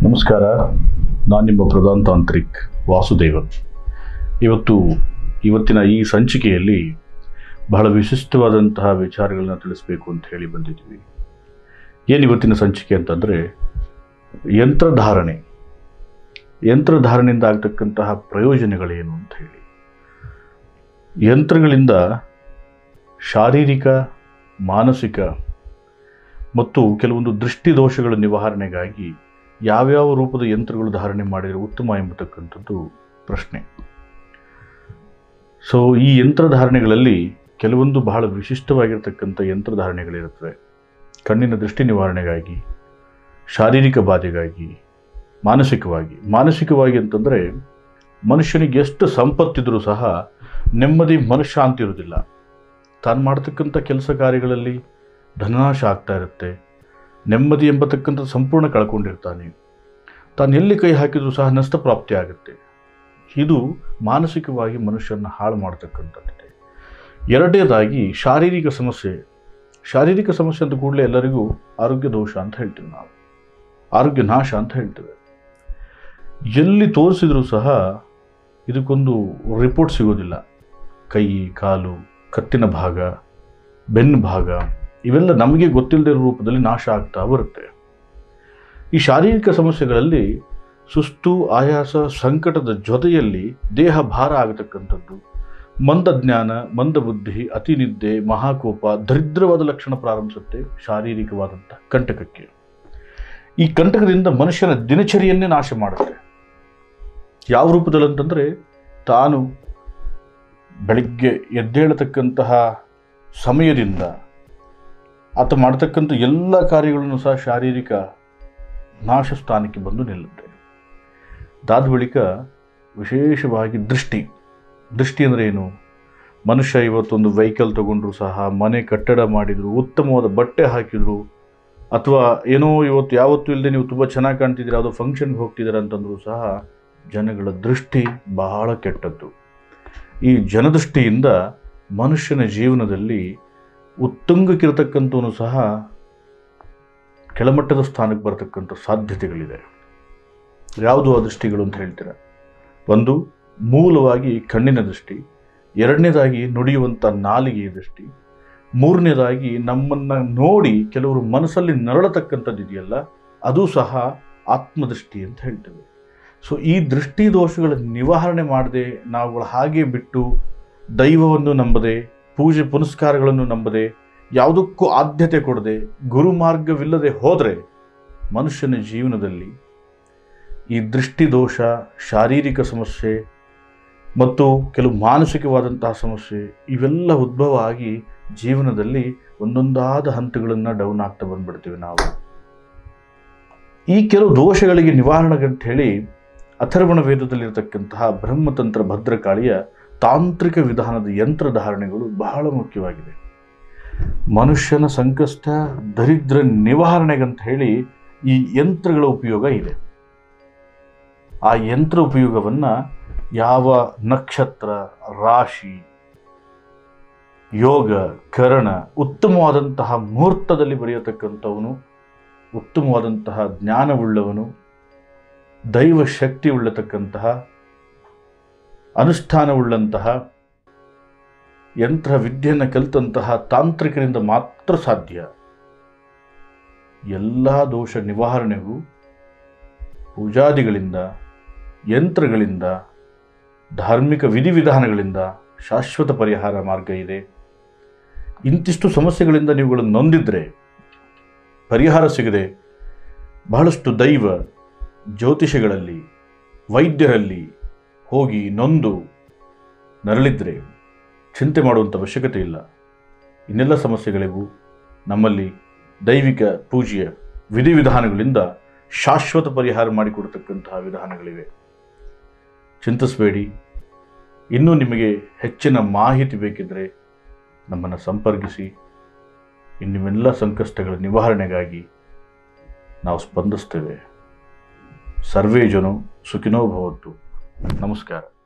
ನಮಸ್ಕಾರ ನಾನು ನಿಮ್ಮ ಪ್ರಧಾನ್ ತಾಂತ್ರಿಕ್ ವಾಸುದೇವನ್ ಇವತ್ತು ಇವತ್ತಿನ ಈ ಸಂಚಿಕೆಯಲ್ಲಿ ಬಹಳ ವಿಶಿಷ್ಟವಾದಂತಹ ವಿಚಾರಗಳನ್ನ ತಿಳಿಸ್ಬೇಕು ಅಂತ ಹೇಳಿ ಬಂದಿದ್ವಿ ಏನು ಇವತ್ತಿನ ಸಂಚಿಕೆ ಅಂತಂದರೆ ಯಂತ್ರಧಾರಣೆ ಯಂತ್ರಧಾರಣೆಯಿಂದ ಆಗ್ತಕ್ಕಂತಹ ಪ್ರಯೋಜನಗಳೇನು ಅಂತ ಹೇಳಿ ಯಂತ್ರಗಳಿಂದ ಶಾರೀರಿಕ ಮಾನಸಿಕ ಮತ್ತು ಕೆಲವೊಂದು ದೃಷ್ಟಿ ದೋಷಗಳ ನಿವಾರಣೆಗಾಗಿ ಯಾವ್ಯಾವ ರೂಪದ ಯಂತ್ರಗಳು ಧಾರಣೆ ಮಾಡಿದರೆ ಉತ್ತಮ ಎಂಬತಕ್ಕಂಥದ್ದು ಪ್ರಶ್ನೆ ಸೊ ಈ ಯಂತ್ರಧಾರಣೆಗಳಲ್ಲಿ ಕೆಲವೊಂದು ಬಹಳ ವಿಶಿಷ್ಟವಾಗಿರ್ತಕ್ಕಂಥ ಯಂತ್ರಧಾರಣೆಗಳಿರುತ್ತವೆ ಕಣ್ಣಿನ ದೃಷ್ಟಿ ನಿವಾರಣೆಗಾಗಿ ಶಾರೀರಿಕ ಬಾಧೆಗಾಗಿ ಮಾನಸಿಕವಾಗಿ ಮಾನಸಿಕವಾಗಿ ಅಂತಂದರೆ ಮನುಷ್ಯನಿಗೆ ಎಷ್ಟು ಸಂಪತ್ತಿದ್ರೂ ಸಹ ನೆಮ್ಮದಿ ಮನಃಶಾಂತಿ ಇರುವುದಿಲ್ಲ ತಾನು ಮಾಡ್ತಕ್ಕಂಥ ಕೆಲಸ ಕಾರ್ಯಗಳಲ್ಲಿ ಧನನಾಶ ಆಗ್ತಾ ಇರುತ್ತೆ ನೆಮ್ಮದಿ ಎಂಬತಕ್ಕಂಥ ಸಂಪೂರ್ಣ ಕಳ್ಕೊಂಡಿರ್ತಾನೆ ತಾನು ಎಲ್ಲಿ ಕೈ ಹಾಕಿದರೂ ಸಹ ನಷ್ಟ ಪ್ರಾಪ್ತಿ ಆಗುತ್ತೆ ಇದು ಮಾನಸಿಕವಾಗಿ ಮನುಷ್ಯನ ಹಾಳು ಮಾಡ್ತಕ್ಕಂಥದ್ದಿದೆ ಎರಡನೇದಾಗಿ ಶಾರೀರಿಕ ಸಮಸ್ಯೆ ಶಾರೀರಿಕ ಸಮಸ್ಯೆ ಅಂತ ಕೂಡಲೇ ಎಲ್ಲರಿಗೂ ಆರೋಗ್ಯ ದೋಷ ಅಂತ ಹೇಳ್ತೀವಿ ನಾವು ಆರೋಗ್ಯ ನಾಶ ಅಂತ ಹೇಳ್ತೇವೆ ಎಲ್ಲಿ ತೋರಿಸಿದರೂ ಸಹ ಇದಕ್ಕೊಂದು ರಿಪೋರ್ಟ್ ಸಿಗೋದಿಲ್ಲ ಕೈ ಕಾಲು ಕತ್ತಿನ ಭಾಗ ಬೆನ್ನು ಭಾಗ ಇವೆಲ್ಲ ನಮಗೆ ಗೊತ್ತಿಲ್ಲದೆ ಇರೋ ರೂಪದಲ್ಲಿ ನಾಶ ಆಗ್ತಾ ಬರುತ್ತೆ ಈ ಶಾರೀರಿಕ ಸಮಸ್ಯೆಗಳಲ್ಲಿ ಸುಸ್ತು ಆಯಾಸ ಸಂಕಟದ ಜೊತೆಯಲ್ಲಿ ದೇಹ ಭಾರ ಆಗತಕ್ಕಂಥದ್ದು ಮಂದ ಜ್ಞಾನ ಮಂದ ಬುದ್ಧಿ ಅತಿ ನಿದ್ದೆ ಮಹಾಕೋಪ ದರಿದ್ರವಾದ ಲಕ್ಷಣ ಪ್ರಾರಂಭಿಸುತ್ತೆ ಶಾರೀರಿಕವಾದಂಥ ಕಂಟಕಕ್ಕೆ ಈ ಕಂಟಕದಿಂದ ಮನುಷ್ಯನ ದಿನಚರಿಯನ್ನೇ ನಾಶ ಮಾಡುತ್ತೆ ಯಾವ ರೂಪದಲ್ಲಿ ಅಂತಂದರೆ ತಾನು ಬೆಳಿಗ್ಗೆ ಎದ್ದೇಳತಕ್ಕಂತಹ ಸಮಯದಿಂದ ಆತ ಮಾಡ್ತಕ್ಕಂಥ ಎಲ್ಲ ಕಾರ್ಯಗಳನ್ನು ಸಹ ಶಾರೀರಿಕ ನಾಶ ಸ್ಥಾನಕ್ಕೆ ಬಂದು ನಿಲ್ಲುತ್ತೆ ಅದಾದ ಬಳಿಕ ವಿಶೇಷವಾಗಿ ದೃಷ್ಟಿ ದೃಷ್ಟಿ ಅಂದರೆ ಏನು ಮನುಷ್ಯ ಇವತ್ತೊಂದು ವೆಹಿಕಲ್ ತಗೊಂಡ್ರು ಸಹ ಮನೆ ಕಟ್ಟಡ ಮಾಡಿದರು ಉತ್ತಮವಾದ ಬಟ್ಟೆ ಹಾಕಿದರು ಅಥವಾ ಏನೋ ಇವತ್ತು ಯಾವತ್ತೂ ಇಲ್ಲದೆ ನೀವು ತುಂಬ ಚೆನ್ನಾಗಿ ಕಾಣ್ತಿದ್ದೀರಾ ಯಾವುದೋ ಫಂಕ್ಷನ್ಗೆ ಹೋಗ್ತಿದ್ದೀರಾ ಅಂತಂದರೂ ಸಹ ಜನಗಳ ದೃಷ್ಟಿ ಬಹಳ ಕೆಟ್ಟದ್ದು ಈ ಜನದೃಷ್ಟಿಯಿಂದ ಮನುಷ್ಯನ ಜೀವನದಲ್ಲಿ ಉತ್ತುಂಗಕ್ಕಿರತಕ್ಕಂಥವನು ಸಹ ಕೆಳಮಟ್ಟದ ಸ್ಥಾನಕ್ಕೆ ಬರತಕ್ಕಂಥ ಸಾಧ್ಯತೆಗಳಿದೆ ಯಾವುದು ಆ ದೃಷ್ಟಿಗಳು ಅಂತ ಹೇಳ್ತೀರ ಒಂದು ಮೂಲವಾಗಿ ಕಣ್ಣಿನ ದೃಷ್ಟಿ ಎರಡನೇದಾಗಿ ನುಡಿಯುವಂಥ ನಾಲಿಗೆಯ ದೃಷ್ಟಿ ಮೂರನೇದಾಗಿ ನಮ್ಮನ್ನು ನೋಡಿ ಕೆಲವರು ಮನಸ್ಸಲ್ಲಿ ನರಳತಕ್ಕಂಥದ್ದು ಇದೆಯಲ್ಲ ಅದು ಸಹ ಆತ್ಮದೃಷ್ಟಿ ಅಂತ ಹೇಳ್ತೇವೆ ಸೊ ಈ ದೃಷ್ಟಿ ದೋಷಗಳ ನಿವಾರಣೆ ಮಾಡದೆ ನಾವುಗಳು ಹಾಗೆ ಬಿಟ್ಟು ದೈವವನ್ನು ನಂಬದೆ ಪೂಜೆ ಪುನಸ್ಕಾರಗಳನ್ನು ನಂಬದೆ ಯಾವುದಕ್ಕೂ ಆದ್ಯತೆ ಕೊಡದೆ ಗುರು ಮಾರ್ಗವಿಲ್ಲದೆ ಹೋದರೆ ಮನುಷ್ಯನ ಜೀವನದಲ್ಲಿ ಈ ದೃಷ್ಟಿ ದೋಷ ಶಾರೀರಿಕ ಸಮಸ್ಯೆ ಮತ್ತು ಕೆಲವು ಮಾನಸಿಕವಾದಂತಹ ಸಮಸ್ಯೆ ಇವೆಲ್ಲ ಉದ್ಭವ ಆಗಿ ಜೀವನದಲ್ಲಿ ಒಂದೊಂದಾದ ಹಂತಗಳನ್ನು ಡೌನ್ ಆಗ್ತಾ ಬಂದ್ಬಿಡ್ತೀವಿ ನಾವು ಈ ಕೆಲವು ದೋಷಗಳಿಗೆ ನಿವಾರಣೆ ಅಂತ ಹೇಳಿ ಅಥರ್ವಣ ವೇದದಲ್ಲಿರತಕ್ಕಂತಹ ಬ್ರಹ್ಮತಂತ್ರ ಭದ್ರಕಾಳಿಯ ತಾಂತ್ರಿಕ ವಿಧಾನದ ಯಂತ್ರಧಾರಣೆಗಳು ಬಹಳ ಮುಖ್ಯವಾಗಿದೆ ಮನುಷ್ಯನ ಸಂಕಷ್ಟ ದರಿದ್ರ ನಿವಾರಣೆಗಂತ ಹೇಳಿ ಈ ಯಂತ್ರಗಳ ಉಪಯೋಗ ಇದೆ ಆ ಯಂತ್ರ ಉಪಯೋಗವನ್ನು ಯಾವ ನಕ್ಷತ್ರ ರಾಶಿ ಯೋಗ ಕರಣ ಉತ್ತಮವಾದಂತಹ ಮುಹೂರ್ತದಲ್ಲಿ ಬರೆಯತಕ್ಕಂಥವನು ಉತ್ತಮವಾದಂತಹ ಜ್ಞಾನವುಳ್ಳವನು ದೈವ ಶಕ್ತಿ ಉಳ್ಳತಕ್ಕಂತಹ ಅನುಷ್ಠಾನವುಳ್ಳಂತಹ ಯಂತ್ರ ವಿದ್ಯೆಯನ್ನು ಕಲಿತಂತಹ ತಾಂತ್ರಿಕರಿಂದ ಮಾತ್ರ ಸಾಧ್ಯ ಎಲ್ಲ ದೋಷ ನಿವಾರಣೆಗೂ ಪೂಜಾದಿಗಳಿಂದ ಯಂತ್ರಗಳಿಂದ ಧಾರ್ಮಿಕ ವಿಧಿವಿಧಾನಗಳಿಂದ ಶಾಶ್ವತ ಪರಿಹಾರ ಮಾರ್ಗ ಇದೆ ಇಂತಿಷ್ಟು ಸಮಸ್ಯೆಗಳಿಂದ ನೀವುಗಳನ್ನು ನೊಂದಿದ್ರೆ ಪರಿಹಾರ ಸಿಗದೆ ಬಹಳಷ್ಟು ದೈವ ಜ್ಯೋತಿಷಗಳಲ್ಲಿ ವೈದ್ಯರಲ್ಲಿ ಹೋಗಿ ನೊಂದು ನರಳಿದ್ರೆ ಚಿಂತೆ ಮಾಡುವಂಥ ಅವಶ್ಯಕತೆ ಇಲ್ಲ ಇನ್ನೆಲ್ಲ ಸಮಸ್ಯೆಗಳಿಗೂ ನಮ್ಮಲ್ಲಿ ದೈವಿಕ ಪೂಜೆಯ ವಿಧಿವಿಧಾನಗಳಿಂದ ಶಾಶ್ವತ ಪರಿಹಾರ ಮಾಡಿಕೊಡ್ತಕ್ಕಂತಹ ವಿಧಾನಗಳಿವೆ ಚಿಂತಿಸಬೇಡಿ ಇನ್ನೂ ನಿಮಗೆ ಹೆಚ್ಚಿನ ಮಾಹಿತಿ ಬೇಕಿದ್ದರೆ ನಮ್ಮನ್ನು ಸಂಪರ್ಕಿಸಿ ಇನ್ನಿವೆಲ್ಲ ಸಂಕಷ್ಟಗಳ ನಿವಾರಣೆಗಾಗಿ ನಾವು ಸ್ಪಂದಿಸ್ತೇವೆ ಸರ್ವೇ ಜನ ಸುಖಿನೋ ಭವತ್ತು ನಮಸ್ಕಾರ